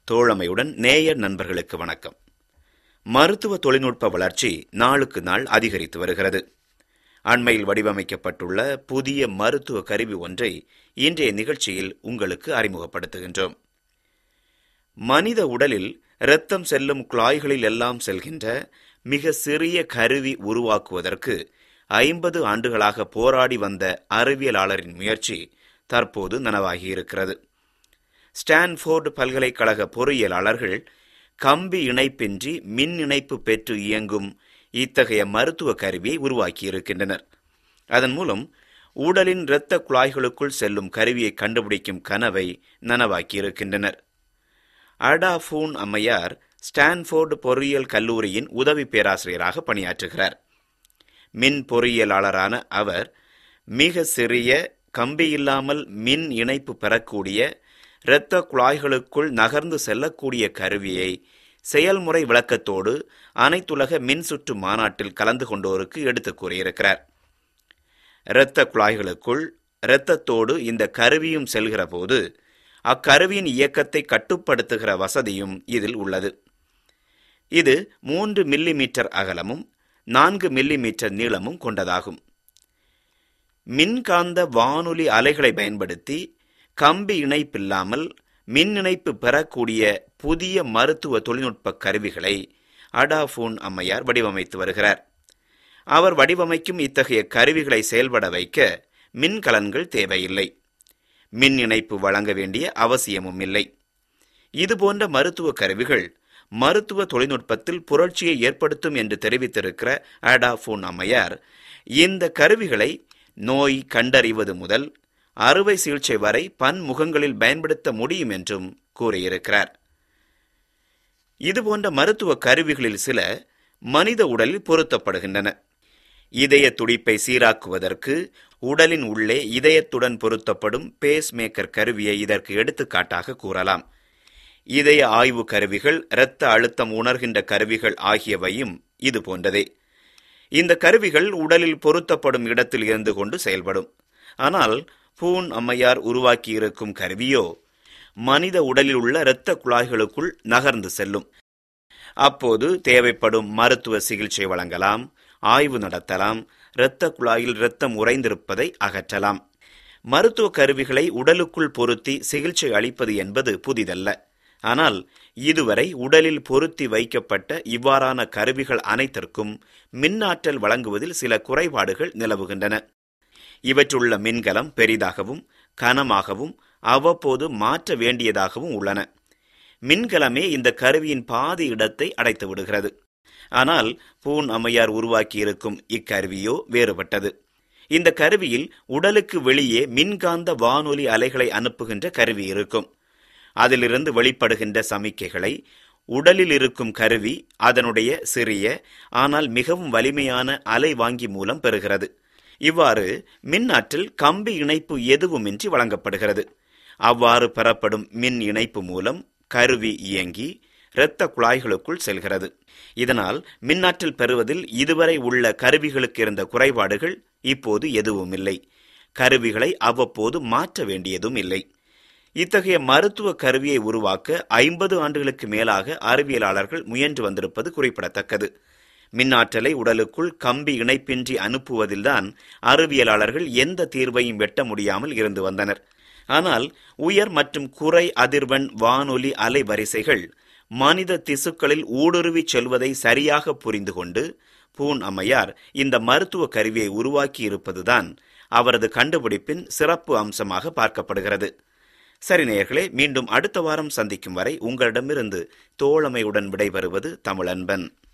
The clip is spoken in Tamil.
தோழமையுடன் நேயர் நண்பர்களுக்கு வணக்கம் மருத்துவ தொழில்நுட்ப வளர்ச்சி நாளுக்கு நாள் அதிகரித்து வருகிறது அண்மையில் வடிவமைக்கப்பட்டுள்ள புதிய மருத்துவ கருவி ஒன்றை இன்றைய நிகழ்ச்சியில் உங்களுக்கு அறிமுகப்படுத்துகின்றோம் மனித உடலில் இரத்தம் செல்லும் குழாய்களில் எல்லாம் செல்கின்ற மிக சிறிய கருவி உருவாக்குவதற்கு ஐம்பது ஆண்டுகளாக போராடி வந்த அறிவியலாளரின் முயற்சி தற்போது நனவாகியிருக்கிறது ஸ்டான்ஃபோர்டு பல்கலைக்கழக பொறியியலாளர்கள் கம்பி இணைப்பின்றி மின் இணைப்பு பெற்று இயங்கும் இத்தகைய மருத்துவ கருவியை உருவாக்கியிருக்கின்றனர் அதன் மூலம் உடலின் இரத்த குழாய்களுக்குள் செல்லும் கருவியை கண்டுபிடிக்கும் கனவை நனவாக்கியிருக்கின்றனர் அடாஃபூன் அம்மையார் ஸ்டான்ஃபோர்டு பொறியியல் கல்லூரியின் உதவி பேராசிரியராக பணியாற்றுகிறார் மின் பொறியியலாளரான அவர் மிக சிறிய கம்பியில்லாமல் மின் இணைப்பு பெறக்கூடிய இரத்த குழாய்களுக்குள் நகர்ந்து செல்லக்கூடிய கருவியை செயல்முறை விளக்கத்தோடு அனைத்துலக மின்சுற்று மாநாட்டில் கலந்து கொண்டோருக்கு எடுத்துக் கூறியிருக்கிறார் இரத்த குழாய்களுக்குள் இரத்தத்தோடு இந்த கருவியும் செல்கிற போது அக்கருவியின் இயக்கத்தை கட்டுப்படுத்துகிற வசதியும் இதில் உள்ளது இது மூன்று மில்லி மீட்டர் அகலமும் நான்கு மில்லி மீட்டர் நீளமும் கொண்டதாகும் மின்காந்த வானொலி அலைகளை பயன்படுத்தி கம்பி இணைப்பில்லாமல் மின் இணைப்பு பெறக்கூடிய புதிய மருத்துவ தொழில்நுட்ப கருவிகளை அடாஃபோன் அம்மையார் வடிவமைத்து வருகிறார் அவர் வடிவமைக்கும் இத்தகைய கருவிகளை செயல்பட வைக்க மின்கலன்கள் தேவையில்லை மின் இணைப்பு வழங்க வேண்டிய அவசியமும் இல்லை இதுபோன்ற மருத்துவ கருவிகள் மருத்துவ தொழில்நுட்பத்தில் புரட்சியை ஏற்படுத்தும் என்று தெரிவித்திருக்கிற அடாஃபோன் அம்மையார் இந்த கருவிகளை நோய் கண்டறிவது முதல் அறுவை சிகிச்சை வரை பன்முகங்களில் பயன்படுத்த முடியும் என்றும் கூறியிருக்கிறார் இதுபோன்ற மருத்துவ கருவிகளில் சில மனித உடலில் பொருத்தப்படுகின்றன இதய துடிப்பை சீராக்குவதற்கு உடலின் உள்ளே இதயத்துடன் பொருத்தப்படும் பேஸ் மேக்கர் கருவியை இதற்கு எடுத்துக்காட்டாக கூறலாம் இதய ஆய்வு கருவிகள் இரத்த அழுத்தம் உணர்கின்ற கருவிகள் ஆகியவையும் இது போன்றதே இந்த கருவிகள் உடலில் பொருத்தப்படும் இடத்தில் இருந்து கொண்டு செயல்படும் ஆனால் பூன் அம்மையார் உருவாக்கியிருக்கும் கருவியோ மனித உடலில் உள்ள இரத்த குழாய்களுக்குள் நகர்ந்து செல்லும் அப்போது தேவைப்படும் மருத்துவ சிகிச்சை வழங்கலாம் ஆய்வு நடத்தலாம் இரத்த குழாயில் இரத்தம் உறைந்திருப்பதை அகற்றலாம் மருத்துவ கருவிகளை உடலுக்குள் பொருத்தி சிகிச்சை அளிப்பது என்பது புதிதல்ல ஆனால் இதுவரை உடலில் பொருத்தி வைக்கப்பட்ட இவ்வாறான கருவிகள் அனைத்திற்கும் மின்னாற்றல் வழங்குவதில் சில குறைபாடுகள் நிலவுகின்றன இவற்றுள்ள மின்கலம் பெரிதாகவும் கனமாகவும் அவ்வப்போது மாற்ற வேண்டியதாகவும் உள்ளன மின்கலமே இந்த கருவியின் பாதி இடத்தை அடைத்து விடுகிறது ஆனால் பூன் அம்மையார் உருவாக்கியிருக்கும் இக்கருவியோ வேறுபட்டது இந்த கருவியில் உடலுக்கு வெளியே மின்காந்த வானொலி அலைகளை அனுப்புகின்ற கருவி இருக்கும் அதிலிருந்து வெளிப்படுகின்ற சமிக்கைகளை உடலில் இருக்கும் கருவி அதனுடைய சிறிய ஆனால் மிகவும் வலிமையான அலை வாங்கி மூலம் பெறுகிறது இவ்வாறு மின்னாற்றல் கம்பி இணைப்பு எதுவுமின்றி வழங்கப்படுகிறது அவ்வாறு பெறப்படும் மின் இணைப்பு மூலம் கருவி இயங்கி இரத்த குழாய்களுக்குள் செல்கிறது இதனால் மின்னாற்றல் பெறுவதில் இதுவரை உள்ள கருவிகளுக்கு இருந்த குறைபாடுகள் இப்போது எதுவும் இல்லை கருவிகளை அவ்வப்போது மாற்ற வேண்டியதும் இல்லை இத்தகைய மருத்துவ கருவியை உருவாக்க ஐம்பது ஆண்டுகளுக்கு மேலாக அறிவியலாளர்கள் முயன்று வந்திருப்பது குறிப்பிடத்தக்கது மின்னாற்றலை உடலுக்குள் கம்பி இணைப்பின்றி அனுப்புவதில்தான் அறிவியலாளர்கள் எந்த தீர்வையும் வெட்ட முடியாமல் இருந்து வந்தனர் ஆனால் உயர் மற்றும் குறை அதிர்வெண் வானொலி அலைவரிசைகள் மனித திசுக்களில் ஊடுருவி செல்வதை சரியாக புரிந்து கொண்டு பூன் அம்மையார் இந்த மருத்துவ கருவியை உருவாக்கி இருப்பதுதான் அவரது கண்டுபிடிப்பின் சிறப்பு அம்சமாக பார்க்கப்படுகிறது சரி நேயர்களே மீண்டும் அடுத்த வாரம் சந்திக்கும் வரை உங்களிடமிருந்து தோழமையுடன் விடைபெறுவது தமிழன்பன்